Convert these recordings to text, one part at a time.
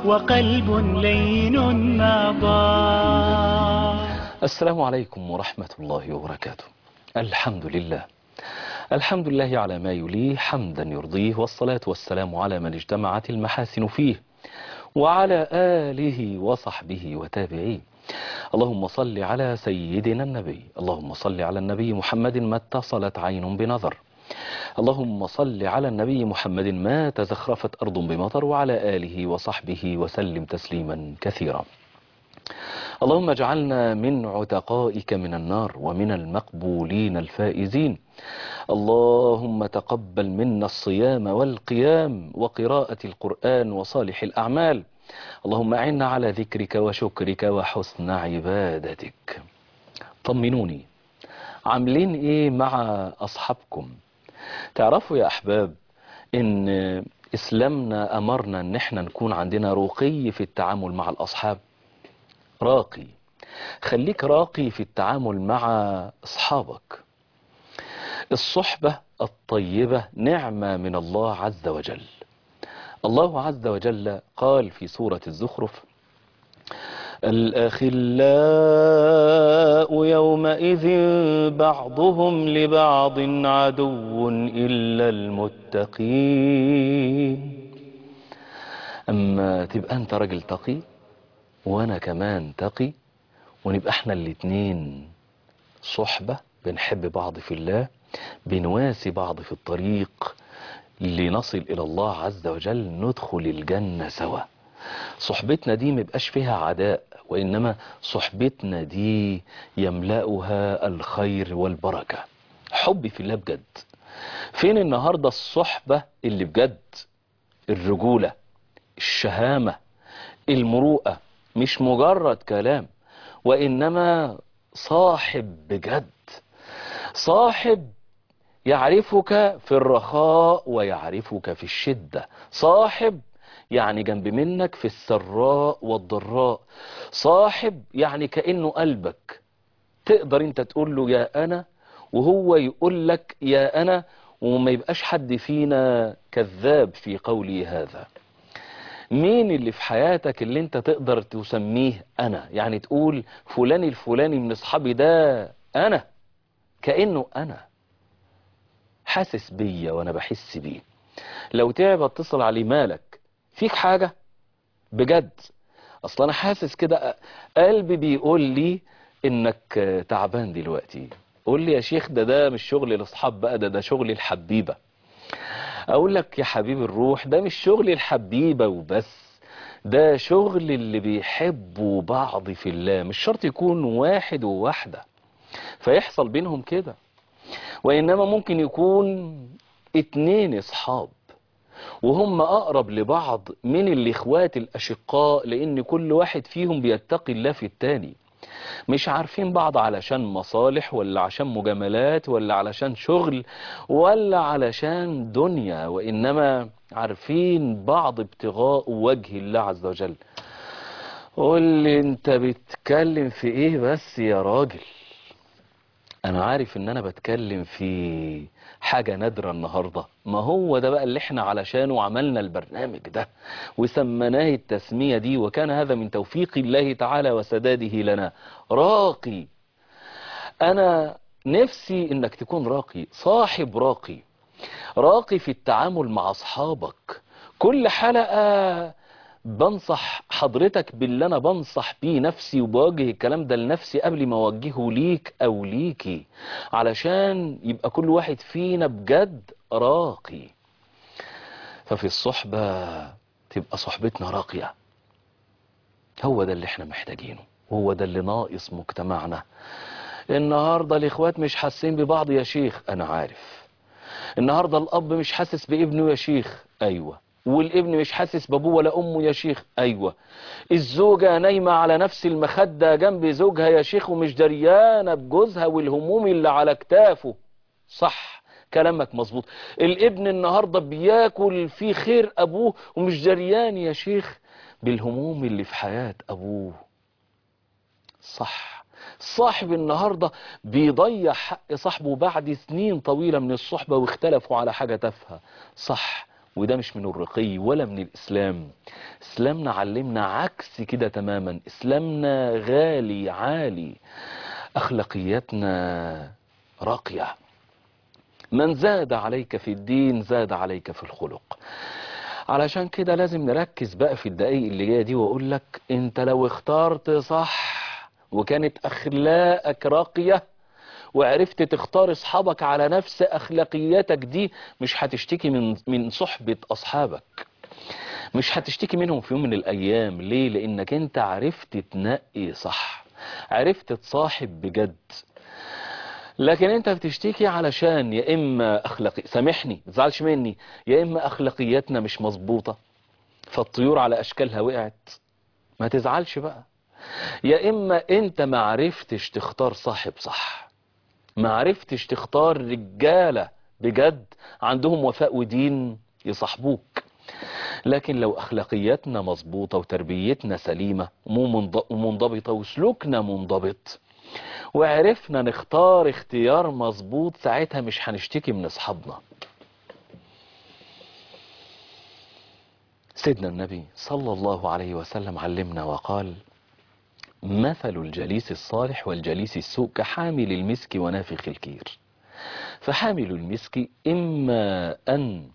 وقلب لين نضاع السلام عليكم ورحمة الله وبركاته الحمد لله الحمد لله على ما يليه حمدا يرضيه والصلاة والسلام على من اجتمعت المحاسن فيه وعلى آله وصحبه وتابعيه اللهم صل على سيدنا النبي اللهم صل على النبي محمد ما اتصلت عين بنظر اللهم صل على النبي محمد ما تزخرفت أرض بمطر وعلى آله وصحبه وسلم تسليما كثيرا اللهم اجعلنا من عتقائك من النار ومن المقبولين الفائزين اللهم تقبل منا الصيام والقيام وقراءة القرآن وصالح الأعمال اللهم أعنا على ذكرك وشكرك وحسن عبادتك طمنوني عاملين ايه مع أصحابكم تعرفوا يا أحباب ان إسلامنا أمرنا ان احنا نكون عندنا رقي في التعامل مع الأصحاب راقي خليك راقي في التعامل مع أصحابك الصحبة الطيبة نعمة من الله عز وجل الله عز وجل قال في سورة الزخرف الأخلاء يومئذ بعضهم لبعض عدو إلا المتقين أما تبقى أنت راجل تقي وأنا كمان تقي ونبقى احنا الاتنين صحبة بنحب بعض في الله بنواسي بعض في الطريق لنصل إلى الله عز وجل ندخل الجنة سوا صحبتنا دي مبقاش فيها عداء وإنما صحبتنا دي يملأها الخير والبركة حب في الله بجد فين النهاردة الصحبة اللي بجد الرجولة الشهامة المروءة مش مجرد كلام وإنما صاحب بجد صاحب يعرفك في الرخاء ويعرفك في الشدة صاحب يعني جنب منك في السراء والضراء صاحب يعني كأنه قلبك تقدر انت تقول له يا أنا وهو يقول لك يا أنا وما يبقاش حد فينا كذاب في قولي هذا مين اللي في حياتك اللي انت تقدر تسميه أنا يعني تقول فلان الفلاني من اصحابي ده أنا كأنه أنا حاسس بيا وانا بحس بيه لو تعب اتصل عليه مالك فيك حاجة بجد اصلا انا حاسس كده قلبي بيقول لي انك تعبان دلوقتي قول لي يا شيخ ده ده مش شغل الاصحاب بقى ده ده شغل الحبيبة اقول لك يا حبيب الروح ده مش شغل الحبيبة وبس ده شغل اللي بيحبوا بعض في الله مش شرط يكون واحد وواحدة فيحصل بينهم كده وإنما ممكن يكون اتنين اصحاب وهم أقرب لبعض من الإخوات الأشقاء لأن كل واحد فيهم بيتقي الله في التاني مش عارفين بعض علشان مصالح ولا عشان مجاملات ولا علشان شغل ولا علشان دنيا وإنما عارفين بعض ابتغاء وجه الله عز وجل قول لي انت بتتكلم في ايه بس يا راجل انا عارف ان انا بتكلم في حاجة نادرة النهاردة ما هو ده بقى اللي احنا علشانه عملنا البرنامج ده وسمناه التسمية دي وكان هذا من توفيق الله تعالى وسداده لنا راقي انا نفسي انك تكون راقي صاحب راقي راقي في التعامل مع اصحابك كل حلقة بنصح حضرتك باللي انا بنصح بيه نفسي وبوجه الكلام ده لنفسي قبل ما اوجهه ليك او ليكي علشان يبقى كل واحد فينا بجد راقي ففي الصحبة تبقى صحبتنا راقية هو ده اللي احنا محتاجينه هو ده اللي ناقص مجتمعنا النهاردة الاخوات مش حاسين ببعض يا شيخ انا عارف النهاردة الاب مش حاسس بابنه يا شيخ ايوه والابن مش حاسس بابوه ولا امه يا شيخ ايوه الزوجة نايمة على نفس المخدة جنب زوجها يا شيخ ومش دريانة بجوزها والهموم اللي على كتافه صح كلامك مظبوط الابن النهاردة بياكل في خير ابوه ومش دريان يا شيخ بالهموم اللي في حياة ابوه صح صاحب النهاردة بيضيع حق صاحبه بعد سنين طويلة من الصحبة واختلفوا على حاجة تافهة صح وده مش من الرقي ولا من الإسلام اسلامنا علمنا عكس كده تماما اسلامنا غالي عالي اخلاقياتنا راقيه من زاد عليك في الدين زاد عليك في الخلق علشان كده لازم نركز بقى في الدقايق اللي جايه دي واقول لك انت لو اخترت صح وكانت اخلاقك راقيه وعرفت تختار اصحابك على نفس اخلاقياتك دي مش هتشتكي من من صحبه اصحابك مش هتشتكي منهم في يوم من الايام ليه لانك انت عرفت تنقي صح عرفت تصاحب بجد لكن انت بتشتكي علشان يا اما اخلاقي سامحني تزعلش مني يا اما اخلاقياتنا مش مظبوطه فالطيور على اشكالها وقعت ما تزعلش بقى يا اما انت ما عرفتش تختار صاحب صح ما عرفتش تختار رجاله بجد عندهم وفاء ودين يصاحبوك لكن لو اخلاقياتنا مظبوطه وتربيتنا سليمه ومنضبطه وسلوكنا منضبط وعرفنا نختار اختيار مظبوط ساعتها مش هنشتكي من اصحابنا سيدنا النبي صلى الله عليه وسلم علمنا وقال مثل الجليس الصالح والجليس السوء كحامل المسك ونافخ الكير فحامل المسك إما أن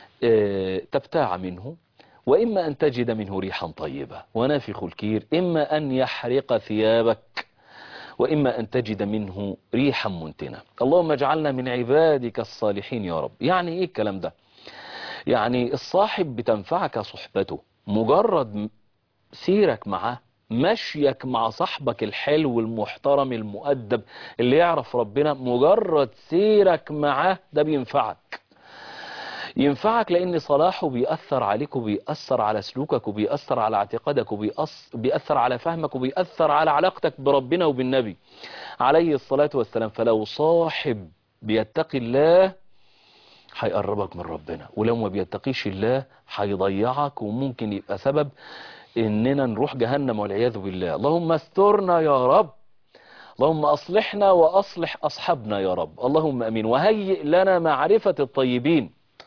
تبتاع منه وإما أن تجد منه ريحا طيبة ونافخ الكير إما أن يحرق ثيابك وإما أن تجد منه ريحا منتنة اللهم اجعلنا من عبادك الصالحين يا رب يعني إيه الكلام ده يعني الصاحب بتنفعك صحبته مجرد سيرك معاه مشيك مع صاحبك الحلو المحترم المؤدب اللي يعرف ربنا مجرد سيرك معاه ده بينفعك ينفعك لان صلاحه بيأثر عليك وبيأثر على سلوكك وبيأثر على اعتقادك وبيأثر على فهمك وبيأثر على علاقتك بربنا وبالنبي عليه الصلاة والسلام فلو صاحب بيتقي الله هيقربك من ربنا ولو ما بيتقيش الله هيضيعك وممكن يبقى سبب اننا نروح جهنم والعياذ بالله اللهم استرنا يا رب اللهم اصلحنا واصلح اصحابنا يا رب اللهم امين وهيئ لنا معرفة الطيبين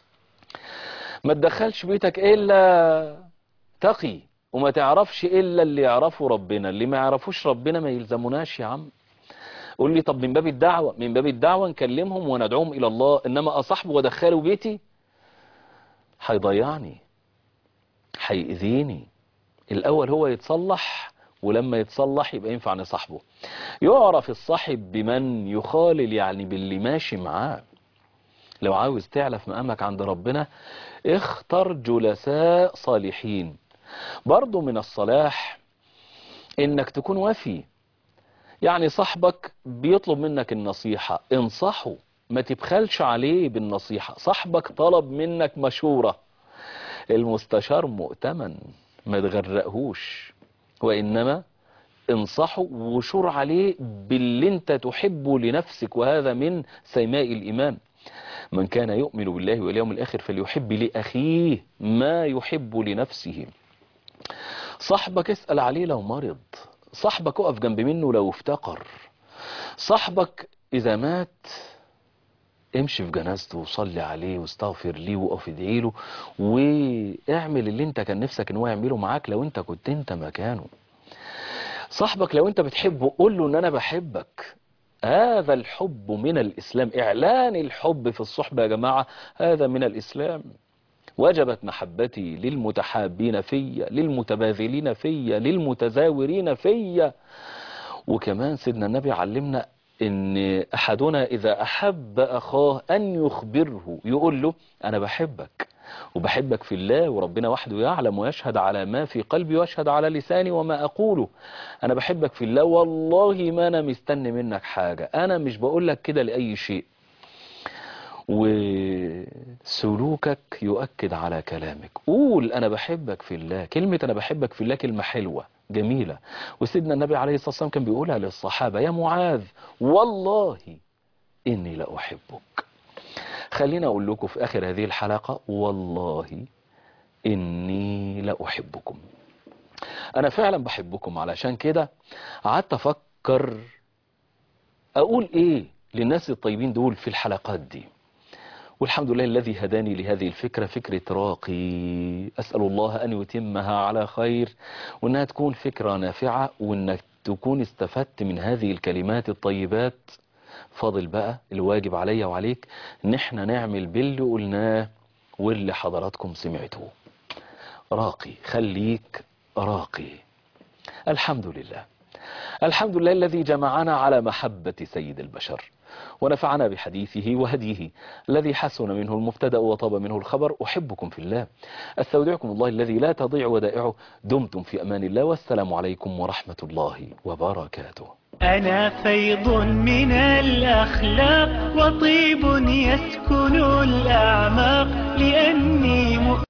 ما تدخلش بيتك الا تقي وما تعرفش الا اللي يعرفه ربنا اللي ما يعرفوش ربنا ما يلزموناش يا عم قول لي طب من باب الدعوة من باب الدعوة نكلمهم وندعوهم الى الله انما اصاحبه وادخله بيتي هيضيعني هيأذيني الاول هو يتصلح ولما يتصلح يبقى ينفع نصاحبه يعرف الصاحب بمن يخالل يعني باللي ماشي معاه لو عاوز تعلف مقامك عند ربنا اختر جلساء صالحين برضو من الصلاح انك تكون وفي يعني صاحبك بيطلب منك النصيحة انصحه ما تبخلش عليه بالنصيحة صاحبك طلب منك مشورة المستشار مؤتمن ما تغرقهوش وإنما انصحه وشور عليه باللي انت تحبه لنفسك وهذا من سيماء الإيمان من كان يؤمن بالله واليوم الآخر فليحب لأخيه ما يحب لنفسه صاحبك اسأل عليه لو مرض صاحبك اقف جنب منه لو افتقر صاحبك إذا مات امشي في جنازته وصلي عليه واستغفر ليه وقف ادعي له واعمل اللي انت كان نفسك ان هو يعمله معاك لو انت كنت انت مكانه صاحبك لو انت بتحبه قول له ان انا بحبك هذا الحب من الإسلام إعلان الحب في الصحبة يا جماعة هذا من الإسلام وجبت محبتي للمتحابين فيا للمتباذلين فيا للمتزاورين فيا وكمان سيدنا النبي علمنا ان احدنا اذا احب اخاه ان يخبره يقول له انا بحبك وبحبك في الله وربنا وحده يعلم ويشهد على ما في قلبي ويشهد على لساني وما أقوله أنا بحبك في الله والله ما أنا مستني منك حاجة أنا مش بقول لك كده لأي شيء وسلوكك يؤكد على كلامك قول أنا بحبك في الله كلمة أنا بحبك في الله كلمة حلوة جميلة وسيدنا النبي عليه الصلاة والسلام كان بيقولها للصحابة يا معاذ والله إني لأحبك خلينا أقول لكم في آخر هذه الحلقة والله إني لأحبكم أنا فعلا بحبكم علشان كده قعدت أفكر أقول إيه للناس الطيبين دول في الحلقات دي والحمد لله الذي هداني لهذه الفكرة فكرة راقي أسأل الله أن يتمها على خير وأنها تكون فكرة نافعة وأنك تكون استفدت من هذه الكلمات الطيبات فاضل بقى الواجب عليا وعليك ان احنا نعمل باللي قلناه واللي حضراتكم سمعتوه راقي خليك راقي الحمد لله الحمد لله الذي جمعنا على محبة سيد البشر ونفعنا بحديثه وهديه الذي حسن منه المبتدا وطاب منه الخبر أحبكم في الله استودعكم الله الذي لا تضيع ودائعه دمتم في أمان الله والسلام عليكم ورحمة الله وبركاته أنا فيض من الأخلاق وطيب يسكن الأعماق لأني مؤمن